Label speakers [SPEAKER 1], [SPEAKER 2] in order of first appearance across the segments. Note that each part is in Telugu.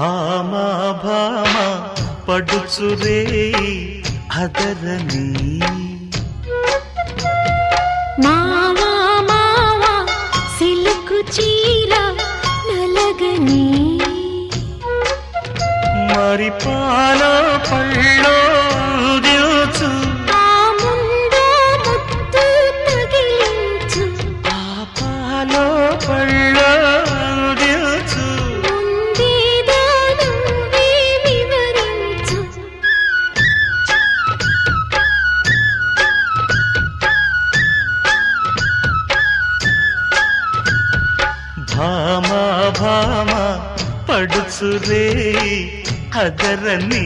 [SPEAKER 1] భామ భామ పడుచురే అదరని
[SPEAKER 2] మావా మావా సిలుకు చీర నలగని
[SPEAKER 1] మరి పాలో పళ్ళో దిల్చు
[SPEAKER 2] ఆ ముందు ముత్తు తగిలించు
[SPEAKER 1] ఆ పాలో పళ్ళో దిల్చు
[SPEAKER 2] ముందేదో నువ్వే వివరించు
[SPEAKER 1] భామ భామ పడుచురే అదరని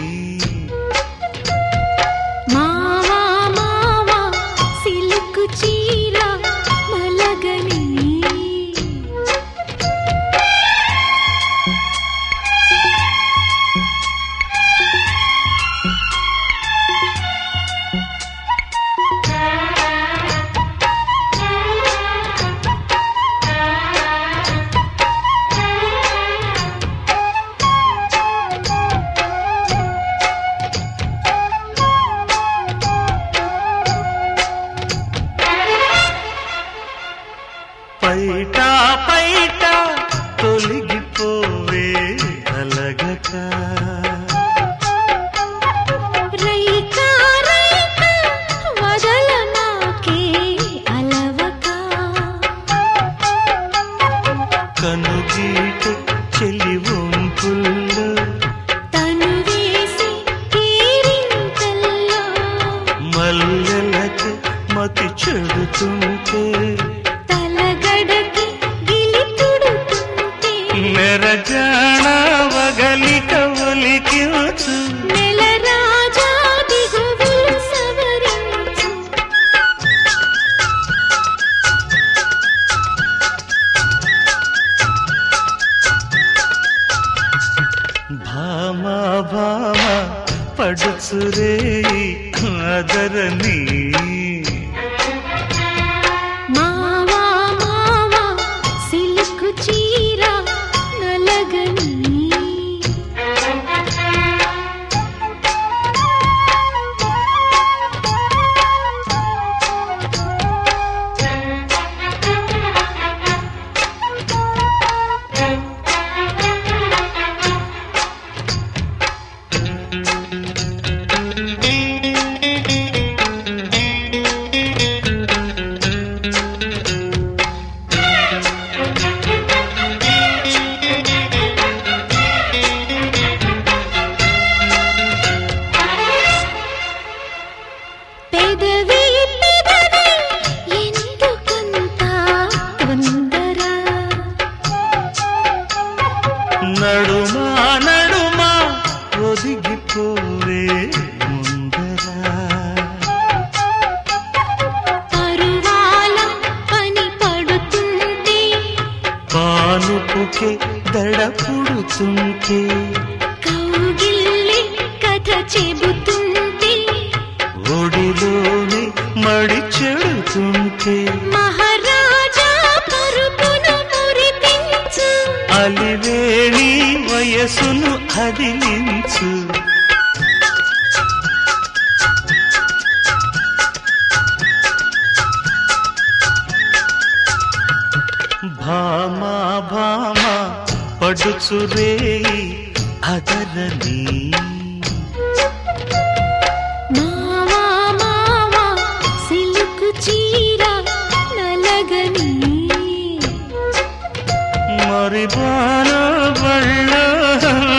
[SPEAKER 2] మావా మావా సిలుకు చీర నలగని
[SPEAKER 1] పైట పైట తొలగిపోవే అలగక
[SPEAKER 2] రైకా రైకా వదల నాకే అలవక
[SPEAKER 1] కనుగీట చెలి వంపుల్లో
[SPEAKER 2] తను వేసి కేరింతల్లో
[SPEAKER 1] మల్లెలకు మతి చెడుతుంటే
[SPEAKER 2] తలగడకి గిలి తుడుతుంటే
[SPEAKER 1] మెరజాన వగలిక ఒలికివచ్చు
[SPEAKER 2] నెల రాజా దిగువులు సవరించు
[SPEAKER 1] భామ భామ పడుచురే అదరని
[SPEAKER 2] మావా మావా సిలుకు చీర నలగని పెదవి పెదవి ఎందుకంత తొందర
[SPEAKER 1] నడుమా నడుమా ఒదిగిపోవే ముందరా
[SPEAKER 2] పరువాల పని పడుతుంటే
[SPEAKER 1] పానుపుకే దడ పుడుతుంటే
[SPEAKER 2] కౌగిల్లి కథ చెబుతుంటే
[SPEAKER 1] ఒడిలోనే మడి చెడుతుంటే
[SPEAKER 2] మహారాజా పరుపును మురిపించు
[SPEAKER 1] అలివేణి వయసును అదిలించు భామ భామ పడుచురే అదరని
[SPEAKER 2] మావా మావా సిలుకు చీర నలగని
[SPEAKER 1] మరి బాల బళ్ళ